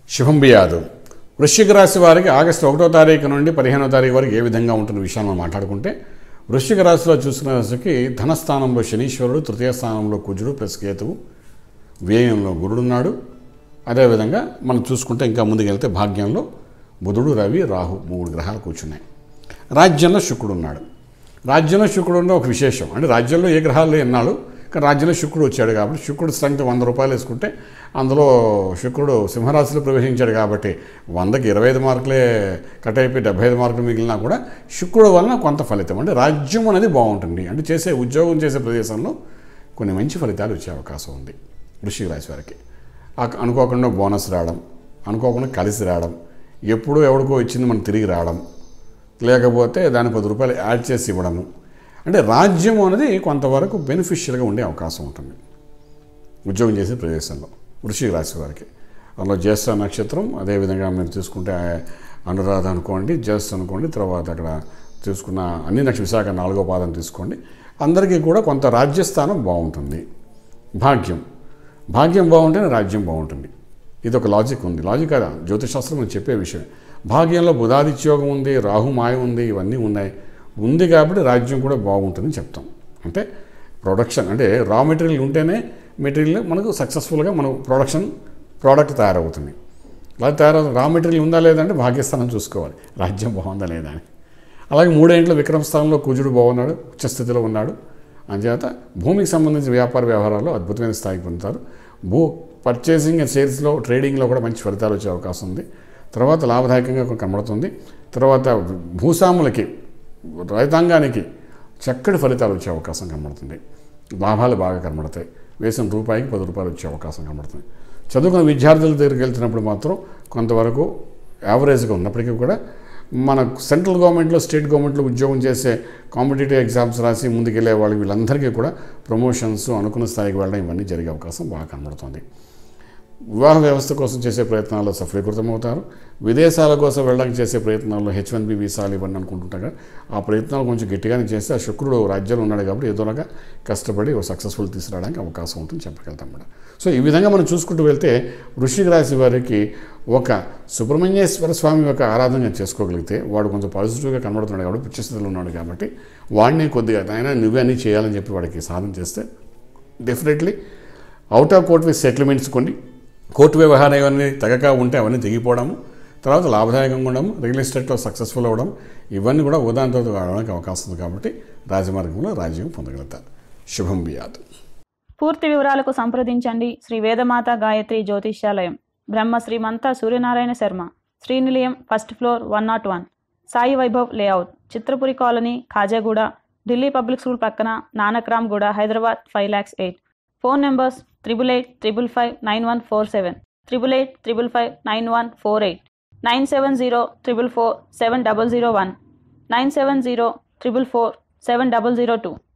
శుభం బియాదు వృశ్చిక రాశి వారికి ఆగస్టు ఒకటో తారీఖు నుండి పదిహేనో తారీఖు వరకు ఏ విధంగా ఉంటున్న విషయాన్ని మనం మాట్లాడుకుంటే వృశ్చిక రాశిలో చూసుకునేసరికి ధనస్థానంలో శనీశ్వరుడు తృతీయ స్థానంలో కుజుడు ప్లస్ కేతువు వ్యయంలో గురుడున్నాడు అదేవిధంగా మనం చూసుకుంటే ఇంకా ముందుకెళ్తే భాగ్యంలో బుధుడు రవి రాహు మూడు గ్రహాలు కూర్చున్నాయి రాజ్యంలో శుక్రుడు ఉన్నాడు రాజ్యంలో శుక్రుడు ఉన్న ఒక విశేషం అంటే రాజ్యంలో ఏ గ్రహాలు ఎన్నాడు కానీ రాజ్యంలో శుక్రుడు వచ్చాడు కాబట్టి శుక్రుడు స్ట్రెంగ్త్ వంద రూపాయలు వేసుకుంటే అందులో శుక్రుడు సింహరాశిలో ప్రవేశించాడు కాబట్టి వందకి ఇరవై ఐదు మార్కులే కట్ అయిపోయి డెబ్బై ఐదు మార్కులు మిగిలినా కూడా శుక్రుడు వలన కొంత ఫలితం అంటే రాజ్యం అనేది బాగుంటుంది అంటే చేసే ఉద్యోగం చేసే ప్రదేశంలో కొన్ని మంచి ఫలితాలు వచ్చే అవకాశం ఉంది వృశ్చిక రాశి వారికి ఆ- అనుకోకుండా బోనస్ రావడం అనుకోకుండా కలిసి రావడం ఎప్పుడూ ఎవడికో ఇచ్చింది మనం తిరిగి రావడం లేకపోతే దాని పది రూపాయలు యాడ్ చేసి ఇవ్వడము అంటే రాజ్యం అనేది కొంతవరకు బెనిఫిషియల్గా ఉండే అవకాశం ఉంటుంది ఉద్యోగం చేసే ప్రదేశంలో వృశ్చిక రాశి వారికి అందులో జ్యేష్ఠ నక్షత్రం అదేవిధంగా మీరు తీసుకుంటే అనురాధ అనుకోండి జ్యేష్ఠ అనుకోండి తర్వాత అక్కడ తీసుకున్న అన్ని నక్ష విశాఖ నాలుగో పాదం తీసుకోండి అందరికీ కూడా కొంత రాజ్యస్థానం బాగుంటుంది భాగ్యం భాగ్యం బాగుంటేనే రాజ్యం బాగుంటుంది ఇది ఒక లాజిక్ ఉంది లాజిక్ కదా జ్యోతిషాస్త్రం మనం చెప్పే విషయం భాగ్యంలో బుధాదిత్యోగం ఉంది రాహు మాయ ఉంది ఇవన్నీ ఉన్నాయి ఉంది కాబట్టి రాజ్యం కూడా బాగుంటుందని చెప్తాం అంటే ప్రొడక్షన్ అంటే రా మెటీరియల్ ఉంటేనే మెటీరియల్ మనకు సక్సెస్ఫుల్గా మనం ప్రొడక్షన్ ప్రోడక్ట్ తయారవుతుంది అలా తయారవుతుంది రా మెటీరియల్ ఉందా లేదా అంటే భాగ్యస్థానం చూసుకోవాలి రాజ్యం బాగుందా లేదా అని అలాగే మూడేంట్ల విక్రమ స్థానంలో కుజుడు బాగున్నాడు ఉచ్చస్థితిలో ఉన్నాడు అంచేత భూమికి సంబంధించిన వ్యాపార వ్యవహారాల్లో అద్భుతమైన స్థాయికి పొందుతారు భూ పర్చేసింగ్ అండ్ సేల్స్లో ట్రేడింగ్లో కూడా మంచి ఫలితాలు వచ్చే అవకాశం ఉంది తర్వాత లాభదాయకంగా కూడా కనబడుతుంది తర్వాత భూస్వాములకి రైతాంగానికి చక్కటి ఫలితాలు వచ్చే అవకాశం కనబడుతుంది లాభాలు బాగా కనబడతాయి వేసిన రూపాయికి పది రూపాయలు వచ్చే అవకాశం కనబడుతుంది చదువుకున్న విద్యార్థుల దగ్గరికి వెళ్తున్నప్పుడు మాత్రం కొంతవరకు యావరేజ్గా ఉన్నప్పటికీ కూడా మన సెంట్రల్ గవర్నమెంట్లో స్టేట్ గవర్నమెంట్లో ఉద్యోగం చేసే కాంపిటేటివ్ ఎగ్జామ్స్ రాసి ముందుకెళ్ళే వాళ్ళకి వీళ్ళందరికీ కూడా ప్రమోషన్స్ అనుకున్న స్థాయికి వెళ్ళడం ఇవన్నీ జరిగే అవకాశం బాగా కనబడుతుంది వివాహ వ్యవస్థ కోసం చేసే ప్రయత్నాల్లో సఫలీకృతమవుతారు విదేశాల కోసం వెళ్ళడానికి చేసే ప్రయత్నాల్లో హెచ్ వన్ బి వీసాలు ఇవన్నీ అనుకుంటుంటారు కదా, ఆ ప్రయత్నాలు కొంచెం గట్టిగానే చేస్తే ఆ శుక్రుడు రాజ్యంలో ఉన్నాడు కాబట్టి ఏదోలాగా కష్టపడి ఓ సక్సెస్ఫుల్ తీసుకురావడానికి అవకాశం ఉంటుంది చెప్పగలుగుతాం మేడం సో ఈ విధంగా మనం చూసుకుంటూ వెళ్తే వృశ్చిక రాశి వారికి ఒక సుబ్రహ్మణ్యేశ్వర స్వామి యొక్క ఆరాధన చేసుకోగలిగితే వాడు కొంచెం పాజిటివ్గా కనబడుతున్నాడు కాబట్టి పిచ్చిస్థితిలో ఉన్నాడు కాబట్టి వాడిని కొద్దిగా ఆయన నువ్వే అన్నీ చేయాలని చెప్పి వాడికి సాధన చేస్తే definitely out of court with settlements కొన్ని కోర్టు వ్యవహారం ఇవన్నీ తగక ఉంటే అవన్నీ తెగిపోవడము తర్వాత లాభదాయకంగా ఉండడం రియల్ ఎస్టేట్లో సక్సెస్ఫుల్ అవ్వడం ఇవన్నీ కూడా ఉదాహరణతో కావడానికి అవకాశం ఉంది కాబట్టి రాజమార్గంలో రాజ్యం పొందగలుగుతారు శుభం బియాదు పూర్తి వివరాలకు సంప్రదించండి Shri Vedamata Gayatri Jyotishyalayam Brahma Srimantha Suryanarayana Sharma Srinilayam first floor one not one Sai Vaibhav layout Chitrapuri colony Khajaguda Delhi public school పక్కన Nanakram Guda Hyderabad five lakhs eight phone numbers triple eight triple five nine one four seven triple eight triple five nine one four eight nine seven zero triple four seven double zero one nine seven zero triple four seven double zero two